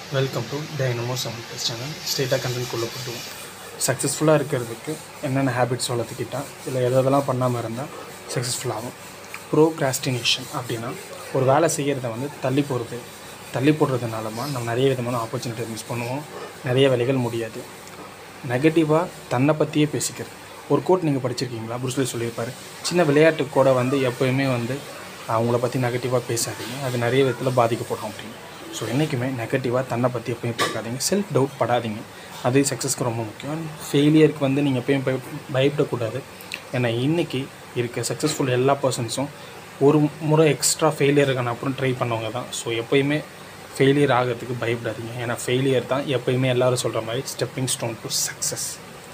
welcome to Dynamo seven plus channel ஸ்ட்ரெயிட்டாக content கொள்ள போட்டுருவோம் சக்ஸஸ்ஃபுல்லாக இருக்கிறதுக்கு என்னென்ன ஹேபிட்ஸ் வளர்த்துக்கிட்டா இல்லை எதெல்லாம் பண்ணாமல் இருந்தால் சக்ஸஸ்ஃபுல் ஆகும் ப்ரோக்ராஸ்டினேஷன் அப்படின்னா ஒரு வேலை செய்கிறத வந்து தள்ளி போகிறது தள்ளி போடுறதுனாலமா நம்ம நிறைய விதமான ஆப்பர்ச்சுனிட்டி மிஸ் பண்ணுவோம் நிறைய வேலைகள் முடியாது நெகட்டிவாக தன்னை பற்றியே பேசிக்கிறது ஒரு கோட் நீங்கள் படிச்சிருக்கீங்களா புருஸ்லி சொல்லியிருப்பார் சின்ன விளையாட்டு கூட வந்து எப்போயுமே வந்து அவங்கள பற்றி நெகட்டிவாக பேசாதீங்க அது நிறைய விதத்தில் பாதிக்கப்படும் அப்படின்னு ஸோ என்றைக்குமே நெகட்டிவாக தன்னை பற்றி எப்பயும் பார்க்காதீங்க செல்ஃப் டவுட் படாதீங்க அது சக்ஸஸ்க்கு ரொம்ப முக்கியம் ஃபெயிலியருக்கு வந்து நீங்கள் எப்பயும் பய பயப்படக்கூடாது ஏன்னா இன்றைக்கி இருக்க சக்ஸஸ்ஃபுல் எல்லா பர்சன்ஸும் ஒரு முறை எக்ஸ்ட்ரா ஃபெயிலியருக்கான அப்புறம் ட்ரை பண்ணவங்க தான் ஸோ எப்போயுமே ஃபெயிலியர் ஆகிறதுக்கு பயப்படாதீங்க ஏன்னா ஃபெயிலியர் தான் எப்போயுமே எல்லாரும் சொல்கிற மாதிரி ஸ்டெப்பிங் ஸ்டோன் டு சக்ஸஸ்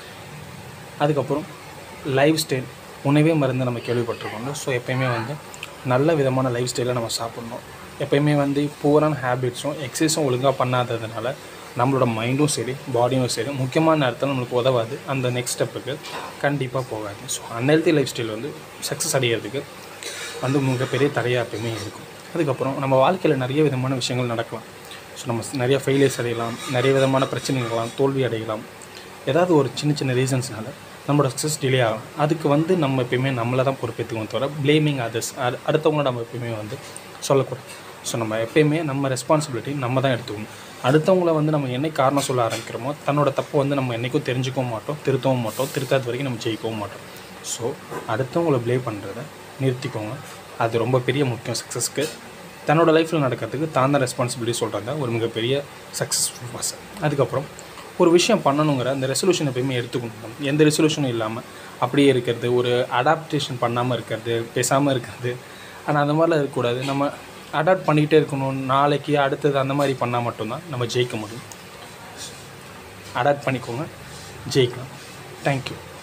அதுக்கப்புறம் லைஃப் ஸ்டைல் உணவே மருந்து நம்ம கேள்விப்பட்டிருக்கோம்ல ஸோ எப்பயுமே வந்து நல்ல விதமான லைஃப் ஸ்டைலை நம்ம சாப்பிட்ணும் எப்பயுமே வந்து பூரான ஹேபிட்ஸும் எக்ஸசைஸும் ஒழுங்காக பண்ணாததுனால நம்மளோட மைண்டும் சரி பாடியும் சரி முக்கியமான நேரத்தில் நம்மளுக்கு உதவாது அந்த நெக்ஸ்ட் ஸ்டெப்புக்கு கண்டிப்பாக போகாது ஸோ அன்ஹெல்த்தி லைஃப் ஸ்டைல் வந்து சக்ஸஸ் அடையிறதுக்கு வந்து மிகப்பெரிய தடையாக எப்பயுமே இருக்கும் அதுக்கப்புறம் நம்ம வாழ்க்கையில் நிறைய விதமான விஷயங்கள் நடக்கலாம் ஸோ நம்ம நிறைய ஃபெயிலியர்ஸ் அடையலாம் நிறைய விதமான பிரச்சனைகள்லாம் தோல்வி அடையலாம் ஏதாவது ஒரு சின்ன சின்ன ரீசன்ஸ்னால நம்மளோட சக்ஸஸ் டிலே ஆகும் அதுக்கு வந்து நம்ம எப்பயுமே நம்மளை தான் பொறுப்பேற்றுக்கணும் தவிர ப்ளேமிங் அதர்ஸ் அடுத்தவங்கள நம்ம எப்பயுமே வந்து சொல்லக்கூடாது ஸோ நம்ம எப்பயுமே நம்ம ரெஸ்பான்சிபிலிட்டி நம்ம தான் எடுத்துக்கணும் அடுத்தவங்கள வந்து நம்ம என்னைக்கு காரணம் சொல்ல ஆரம்பிக்கிறோமோ தன்னோட தப்பை வந்து நம்ம என்றைக்கும் தெரிஞ்சுக்கவும் மாட்டோம் திருத்தவும் மாட்டோம் திருத்தாத வரைக்கும் நம்ம ஜெயிக்கவும் மாட்டோம் ஸோ அடுத்தவங்கள ப்ளே பண்ணுறத நிறுத்திக்கோங்க அது ரொம்ப பெரிய முக்கியம் சக்ஸஸ்க்கு தன்னோட லைஃப்பில் நடக்கிறதுக்கு தான் தான் ரெஸ்பான்சிபிலிட்டி சொல்கிறது ஒரு மிகப்பெரிய சக்ஸஸ்ஃபுல் பர்சன் அதுக்கப்புறம் ஒரு விஷயம் பண்ணணுங்கிற அந்த ரெசல்யூஷன் எப்பயுமே எடுத்துக்கணும் எந்த ரெசல்யூஷனும் இல்லாமல் அப்படியே இருக்கிறது ஒரு அடாப்டேஷன் பண்ணாமல் இருக்கிறது பேசாமல் இருக்கிறது ஆனால் அந்த மாதிரிலாம் இருக்கக்கூடாது நம்ம அடாப்ட் பண்ணிக்கிட்டே இருக்கணும் நாளைக்கு அடுத்தது அந்த மாதிரி பண்ணால் மட்டும்தான் நம்ம ஜெயிக்க முடியும் அடாப்ட் பண்ணிக்கோங்க ஜெயிக்கலாம் தேங்க்யூ